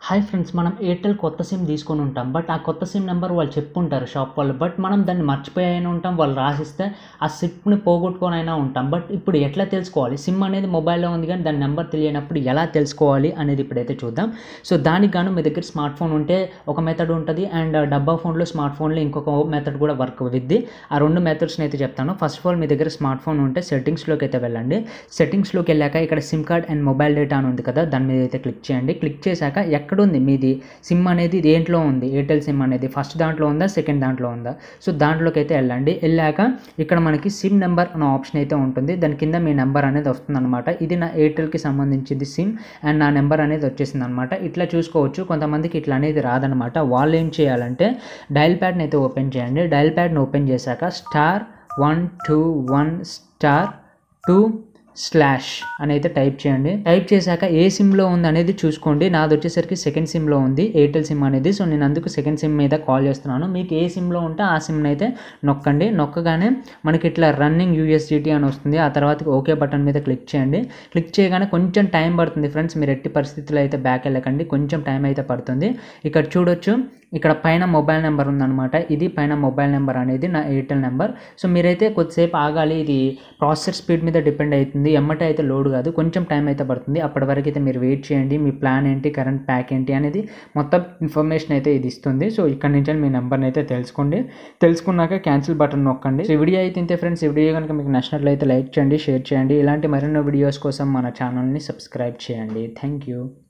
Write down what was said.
hi friends మనం Airtel కొత్త SIM తీసుకొని ఉంటాం బట్ ఆ కొత్త సిమ్ నెంబర్ వాళ్ళు చెప్పుంటారు షాప్ వాళ్ళు బట్ మనం దాన్ని మర్చిపోయి అయినా ఉంటాం వాళ్ళు రాసిస్తే ఆ సిప్ని పోగొట్టుకొని అయినా ఉంటాం బట్ ఇప్పుడు ఎట్లా తెలుసుకోవాలి సిమ్ అనేది మొబైల్లో ఉంది కానీ దాని నెంబర్ తెలియనప్పుడు ఎలా తెలుసుకోవాలి అనేది ఇప్పుడైతే చూద్దాం సో దానికి గాను మీ దగ్గర స్మార్ట్ ఫోన్ ఉంటే ఒక మెథడ్ ఉంటుంది అండ్ డబ్బా ఫోన్లో స్మార్ట్ ఫోన్లో ఇంకొక మెథడ్ కూడా వర్క్ అవుద్ది ఆ రెండు మెథడ్స్ని అయితే చెప్తాను ఫస్ట్ ఆఫ్ ఆల్ మీ దగ్గర స్మార్ట్ ఫోన్ ఉంటే సెట్టింగ్స్లోకి అయితే వెళ్ళండి సెట్టింగ్స్లోకి వెళ్ళాక ఇక్కడ sim card and mobile data అని ఉంది కదా దాని మీద అయితే క్లిక్ చేయండి క్లిక్ చేశాక ఎక్కడుంది మీది సిమ్ అనేది దేంట్లో ఉంది ఎయిర్టెల్ సిమ్ అనేది ఫస్ట్ దాంట్లో ఉందా సెకండ్ దాంట్లో ఉందా సో దాంట్లోకి అయితే వెళ్ళండి వెళ్ళాక ఇక్కడ మనకి సిమ్ నెంబర్ అనే ఆప్షన్ అయితే ఉంటుంది దాని కింద మీ నెంబర్ అనేది వస్తుందన్నమాట ఇది నా ఎయిర్టెల్కి సంబంధించింది సిమ్ అండ్ నా నెంబర్ అనేది వచ్చేసింది అనమాట ఇట్లా చూసుకోవచ్చు కొంతమందికి ఇట్లా అనేది రాదనమాట వాళ్ళు ఏం చేయాలంటే డయల్ ప్యాడ్ని అయితే ఓపెన్ చేయండి డయల్ ప్యాడ్ని ఓపెన్ చేశాక star one two one star two slash అని అయితే టైప్ చేయండి టైప్ చేశాక ఏ సిమ్లో ఉంది అనేది చూసుకోండి నాది వచ్చేసరికి సెకండ్ సిమ్లో ఉంది ఎయిర్టెల్ సిమ్ అనేది సో నేను అందుకు సెకండ్ సిమ్ మీద కాల్ చేస్తున్నాను మీకు ఏ సిమ్లో ఉంటే ఆ సిమ్ని అయితే నొక్కండి నొక్కగానే మనకి ఇట్లా రన్నింగ్ యూఎస్డిటీ అని వస్తుంది ఆ తర్వాత ఓకే బటన్ మీద క్లిక్ చేయండి క్లిక్ చేయగానే కొంచెం టైం పడుతుంది ఫ్రెండ్స్ మీరు ఎట్టి పరిస్థితుల్లో అయితే బ్యాక్ వెళ్ళకండి కొంచెం టైం అయితే పడుతుంది ఇక్కడ చూడొచ్చు ఇక్కడ పైన మొబైల్ నెంబర్ ఉందన్నమాట ఇది పైన మొబైల్ నెంబర్ అనేది నా ఎయిర్టెల్ నెంబర్ సో మీరైతే కొద్దిసేపు ఆగాలి ఇది ప్రాసెసర్ స్పీడ్ మీద డిపెండ్ అవుతుంది ఎమ్మటే అయితే లోడ్ కాదు కొంచెం టైం అయితే పడుతుంది అప్పటి వరకు అయితే మీరు వెయిట్ చేయండి మీ ప్లాన్ ఏంటి కరెంట్ ప్యాక్ ఏంటి అనేది మొత్తం ఇన్ఫర్మేషన్ అయితే ఇది ఇస్తుంది సో ఇక్కడ నుంచి మీ నెంబర్ని అయితే తెలుసుకోండి తెలుసుకున్నాక క్యాన్సిల్ బటన్ నొక్కండి సో ఈ వీడియో అయితే ఇంతే ఫ్రెండ్స్ ఈ వీడియో కనుక మీకు నచ్చినట్లయితే లైక్ చేయండి షేర్ చేయండి ఇలాంటి మరెన్నో వీడియోస్ కోసం మన ఛానల్ని సబ్స్క్రైబ్ చేయండి థ్యాంక్ యూ